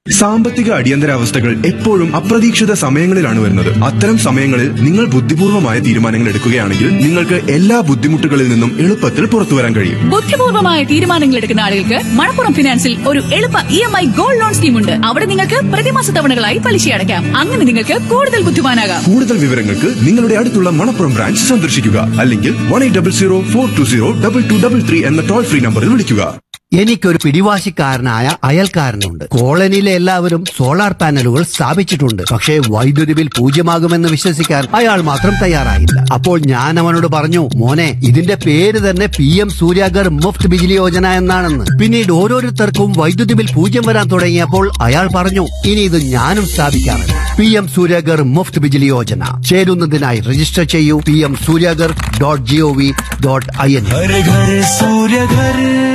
സാമ്പത്തിക അടിയന്തരാവസ്ഥകൾ എപ്പോഴും അപ്രതീക്ഷിത സമയങ്ങളിലാണ് വരുന്നത് അത്തരം സമയങ്ങളിൽ നിങ്ങൾ ബുദ്ധിപൂർവമായ തീരുമാനങ്ങൾ എടുക്കുകയാണെങ്കിൽ നിങ്ങൾക്ക് എല്ലാ ബുദ്ധിമുട്ടുകളിൽ നിന്നും എളുപ്പത്തിൽ പുറത്തു വരാൻ കഴിയും ബുദ്ധിപൂർവമായ തീരുമാനങ്ങൾ എടുക്കുന്ന ആളുകൾക്ക് മണപ്പുറം ഫിനാൻസിൽ ഒരു എളുപ്പ E M I gold loan scheme ഉണ്ട് അവിടെ നിങ്ങൾക്ക് പ്രതിമാസ തവണകളായി പലിശ അടയ്ക്കാം അങ്ങനെ നിങ്ങൾക്ക് കൂടുതൽ ബുദ്ധിമാനാകാം കൂടുതൽ വിവരങ്ങൾക്ക് നിങ്ങളുടെ അടുത്തുള്ള മണപ്പുറം ബ്രാഞ്ച് സന്ദർശിക്കുക അല്ലെങ്കിൽ one eight double zero four two zero double two double three എന്ന ടോൾ ഫ്രീ നമ്പറിൽ വിളിക്കുക എനിക്കൊരു പിടിവാശിക്കാരനായ അയൽക്കാരനുണ്ട് കോളനിയിലെ എല്ലാവരും സോളാർ പാനലുകൾ സ്ഥാപിച്ചിട്ടുണ്ട് പക്ഷേ വൈദ്യുതി ബിൽ പൂജ്യമാകുമെന്ന് വിശ്വസിക്കാൻ അയാൾ മാത്രം തയ്യാറായില്ല അപ്പോൾ ഞാൻ അവനോട് പറഞ്ഞു മോനെ ഇതിന്റെ പേര് തന്നെ പി എം സൂര്യാഗർ മുഫ്ത് ബിജിലി യോജന എന്നാണെന്ന് പിന്നീട് ഓരോരുത്തർക്കും വൈദ്യുതി ബിൽ പൂജ്യം വരാൻ തുടങ്ങിയപ്പോൾ അയാൾ പറഞ്ഞു ഇനി ഇത് ഞാനും സ്ഥാപിക്കാറുണ്ട് പി എം സൂര്യാഗർ മുഫ്ത് ബിജിലി യോജന ചേരുന്നതിനായി രജിസ്റ്റർ ചെയ്യൂ P M Suryaghar dot G O V dot I N घर घर सूर्य घर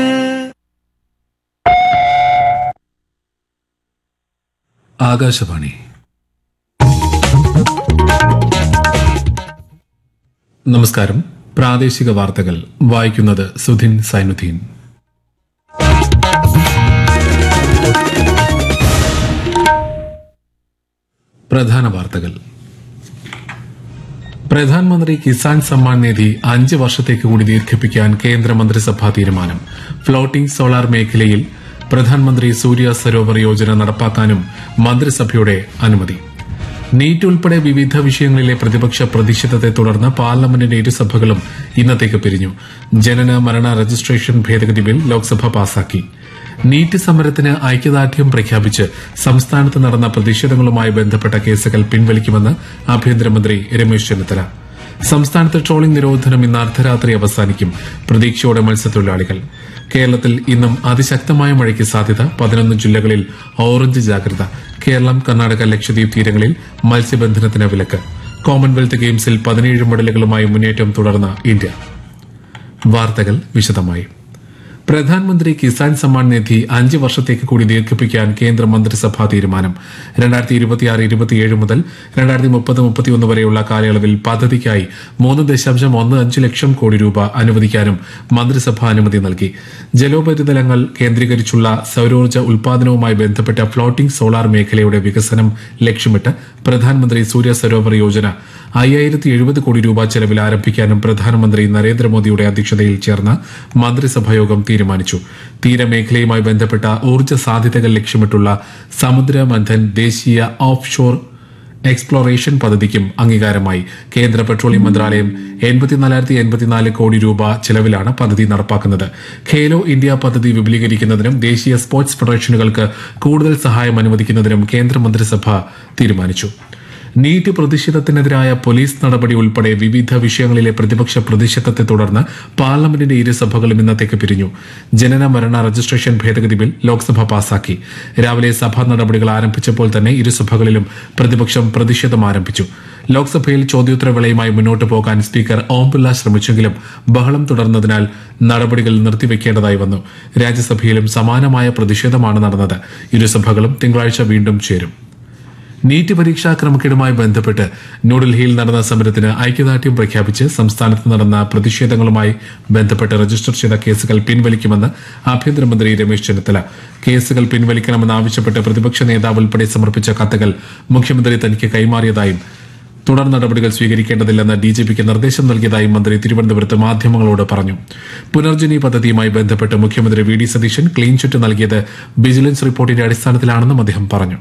ആകാശവാണി നമസ്കാരം പ്രാദേശിക വാർത്തകൾ വായിക്കുന്നത് സുധിൻ സൈനുദ്ദീൻ പ്രധാന വാർത്തകൾ പ്രധാനമന്ത്രി കിസാൻ സമ്മാൻ നിധി അഞ്ച് വർഷത്തേക്ക് കൂടി ദീർഘിപ്പിക്കാൻ കേന്ദ്ര മന്ത്രിസഭാ തീരുമാനം ഫ്ലോട്ടിംഗ് സോളാർ മേഖലയിൽ പ്രധാനമന്ത്രി സൂര്യ സരോവർ യോജന നടപ്പാക്കാനും മന്ത്രിസഭയുടെ അനുമതി നീറ്റ് ഉൾപ്പെടെ വിവിധ വിഷയങ്ങളിലെ പ്രതിപക്ഷ പ്രതിഷേധത്തെ തുടർന്ന് പാർലമെന്റിന്റെ ഇരുസഭകളും ഇന്നത്തേക്ക് പിരിഞ്ഞു ജനന മരണ രജിസ്ട്രേഷൻ ഭേദഗതി ബിൽ ലോക്സഭ പാസാക്കി നീറ്റ് സമരത്തിന് ഐക്യദാർഢ്യം പ്രഖ്യാപിച്ച് സംസ്ഥാനത്ത് നടന്ന പ്രതിഷേധങ്ങളുമായി ബന്ധപ്പെട്ട കേസുകൾ പിൻവലിക്കുമെന്ന് ആഭ്യന്തരമന്ത്രി രമേശ് ചെന്നിത്തല സംസ്ഥാനത്ത് ട്രോളിംഗ് നിരോധനം ഇന്ന് അർദ്ധരാത്രി അവസാനിക്കും പ്രതീക്ഷയോടെ മത്സ്യത്തൊഴിലാളികൾ കേരളത്തിൽ ഇന്നും അതിശക്തമായ മഴയ്ക്ക് സാധ്യത പതിനൊന്ന് ജില്ലകളിൽ ഓറഞ്ച് ജാഗ്രത കേരളം കർണാടക ലക്ഷദ്വീപ് തീരങ്ങളിൽ മത്സ്യബന്ധനത്തിന് വിലക്ക് കോമൺവെൽത്ത് ഗെയിംസിൽ പതിനേഴ് മെഡലുകളുമായി മുന്നേറ്റം തുടർന്ന ഇന്ത്യ വാർത്തകൾ വിശദമായി പ്രധാനമന്ത്രി കിസാൻ സമ്മാൻ നിധി അഞ്ച് വർഷത്തേക്ക് കൂടി ദീർഘിപ്പിക്കാൻ കേന്ദ്ര മന്ത്രിസഭാ തീരുമാനം രണ്ടായിരത്തി ഇരുപത്തിയാറ് ഇരുപത്തിയേഴ് മുതൽ രണ്ടായിരത്തി മുപ്പത് മുപ്പത്തിയൊന്ന് വരെയുള്ള കാലയളവിൽ പദ്ധതിക്കായി മൂന്ന് ദശാംശം ഒന്ന് അഞ്ച് ലക്ഷം കോടി രൂപ അനുവദിക്കാനും മന്ത്രിസഭ അനുമതി നൽകി ജലോപരിതലങ്ങൾ കേന്ദ്രീകരിച്ചുള്ള സൌരോർജ്ജ ഉൽപാദനവുമായി ബന്ധപ്പെട്ട ഫ്ലോട്ടിംഗ് സോളാർ മേഖലയുടെ വികസനം ലക്ഷ്യമിട്ട് പ്രധാനമന്ത്രി സൂര്യ സരോവർ യോജന അയ്യായിരത്തി എഴുപത് കോടി രൂപ ചെലവിൽ ആരംഭിക്കാനും പ്രധാനമന്ത്രി നരേന്ദ്രമോദിയുടെ അധ്യക്ഷതയിൽ ചേർന്ന മന്ത്രിസഭായോഗം തീരുമാനിച്ചു തീരമേഖലയുമായി ബന്ധപ്പെട്ട ഊർജ്ജ സാധ്യതകൾ ലക്ഷ്യമിട്ടുള്ള സമുദ്രമന്ഥൻ ദേശീയ ഓഫ് ഷോർ എക്സ്പ്ലോറേഷൻ പദ്ധതിക്കും അംഗീകാരമായി കേന്ദ്ര പെട്രോളിയം മന്ത്രാലയം എൺപത്തിനാലായിരത്തി എൺപത്തിനാല് കോടി രൂപ ചെലവിലാണ് പദ്ധതി നടപ്പാക്കുന്നത് ഖേലോ ഇന്ത്യ പദ്ധതി വിപുലീകരിക്കുന്നതിനും ദേശീയ സ്പോർട്സ് ഫെഡറേഷനുകൾക്ക് കൂടുതൽ സഹായം അനുവദിക്കുന്നതിനും കേന്ദ്ര മന്ത്രിസഭ തീരുമാനിച്ചു നീറ്റ് പ്രതിഷേധത്തിനെതിരായ പോലീസ് നടപടി ഉൾപ്പെടെ വിവിധ വിഷയങ്ങളിലെ പ്രതിപക്ഷ പ്രതിഷേധത്തെ തുടർന്ന് പാർലമെന്റിന്റെ ഇരുസഭകളും ഇന്നത്തേക്ക് പിരിഞ്ഞു ജനന മരണ രജിസ്ട്രേഷൻ ഭേദഗതി ബിൽ ലോക്സഭ പാസാക്കി രാവിലെ സഭാ നടപടികൾ ആരംഭിച്ചപ്പോൾ തന്നെ ഇരുസഭകളിലും പ്രതിപക്ഷം പ്രതിഷേധം ആരംഭിച്ചു ലോക്സഭയിൽ ചോദ്യോത്തരവേളയുമായി മുന്നോട്ട് പോകാൻ സ്പീക്കർ ഓം ബിർള ശ്രമിച്ചെങ്കിലും ബഹളം തുടർന്നതിനാൽ നടപടികൾ നിർത്തിവെക്കേണ്ടതായി വന്നു രാജ്യസഭയിലും സമാനമായ പ്രതിഷേധമാണ് നടന്നത് ഇരുസഭകളും തിങ്കളാഴ്ച വീണ്ടും ചേരും നീറ്റ് പരീക്ഷാ ക്രമക്കേടുമായി ബന്ധപ്പെട്ട് ന്യൂഡൽഹിയിൽ നടന്ന സമരത്തിന് ഐക്യദാർഢ്യം പ്രഖ്യാപിച്ച് സംസ്ഥാനത്ത് നടന്ന പ്രതിഷേധങ്ങളുമായി ബന്ധപ്പെട്ട് രജിസ്റ്റർ ചെയ്ത കേസുകൾ പിൻവലിക്കുമെന്ന് ആഭ്യന്തരമന്ത്രി രമേശ് ചെന്നിത്തല കേസുകൾ പിൻവലിക്കണമെന്നാവശ്യപ്പെട്ട് പ്രതിപക്ഷ നേതാവ് ഉൾപ്പെടെ സമർപ്പിച്ച കത്തുകൾ മുഖ്യമന്ത്രി തനിക്ക് കൈമാറിയതായും തുടർ നടപടികൾ സ്വീകരിക്കേണ്ടതില്ലെന്ന് ഡി ജി പിക്ക് നിർദ്ദേശം നൽകിയതായും മന്ത്രി തിരുവനന്തപുരത്ത് മാധ്യമങ്ങളോട് പറഞ്ഞു പുനർജനി പദ്ധതിയുമായി ബന്ധപ്പെട്ട് മുഖ്യമന്ത്രി V D Satheesan clean chit നൽകിയത് വിജിലൻസ് റിപ്പോർട്ടിന്റെ അടിസ്ഥാനത്തിലാണെന്നും അദ്ദേഹം പറഞ്ഞു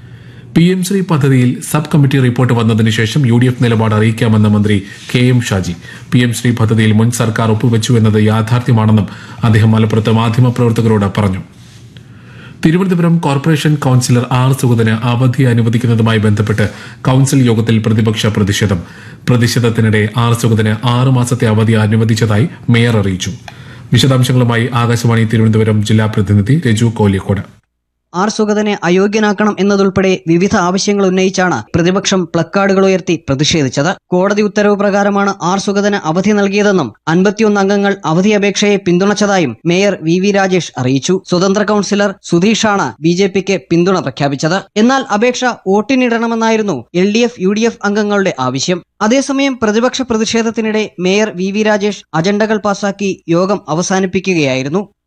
പി എം ശ്രീ പദ്ധതിയിൽ സബ് കമ്മിറ്റി റിപ്പോർട്ട് വന്നതിന് ശേഷം യു ഡി എഫ് നിലപാട് അറിയിക്കാമെന്ന് മന്ത്രി K M Shaji P M Shri പദ്ധതിയിൽ മുൻ സർക്കാർ ഒപ്പുവെച്ചു എന്നത് യാഥാർത്ഥ്യമാണെന്നും അദ്ദേഹം മലപ്പുറത്ത് മാധ്യമപ്രവർത്തകരോട് പറഞ്ഞു തിരുവനന്തപുരം കോർപ്പറേഷൻ കൌൺസിലർ ആർ സുഗതന് അവധി അനുവദിക്കുന്നതുമായി ബന്ധപ്പെട്ട് കൌൺസിൽ യോഗത്തിൽ പ്രതിപക്ഷ പ്രതിഷേധം പ്രതിഷേധത്തിനിടെ ആർ സുഗതന് ആറ് മാസത്തെ അവധി അനുവദിച്ചതായി മേയർ അറിയിച്ചു വിശദാംശങ്ങളുമായി ആകാശവാണി തിരുവനന്തപുരം ജില്ലാ പ്രതിനിധി രജു കോലിയക്കോട് ആർ സുഗതനെ അയോഗ്യനാക്കണം എന്നതുൾപ്പെടെ വിവിധ ആവശ്യങ്ങൾ ഉന്നയിച്ചാണ് പ്രതിപക്ഷം പ്ലക്കാർഡുകൾ ഉയർത്തി പ്രതിഷേധിച്ചത് കോടതി ഉത്തരവ് പ്രകാരമാണ് ആർ സുഗതന് അവധി നൽകിയതെന്നും അൻപത്തിയൊന്ന് അംഗങ്ങൾ അവധി അപേക്ഷയെ പിന്തുണച്ചതായും മേയർ വി വി രാജേഷ് അറിയിച്ചു സ്വതന്ത്ര കൌൺസിലർ സുധീഷാണ് ബി ജെ പിക്ക് പിന്തുണ പ്രഖ്യാപിച്ചത് എന്നാൽ അപേക്ഷ വോട്ടിനിടണമെന്നായിരുന്നു L D F U D F അംഗങ്ങളുടെ ആവശ്യം അതേസമയം പ്രതിപക്ഷ പ്രതിഷേധത്തിനിടെ മേയർ വി വി രാജേഷ് അജണ്ടകൾ പാസാക്കി യോഗം അവസാനിപ്പിക്കുകയായിരുന്നു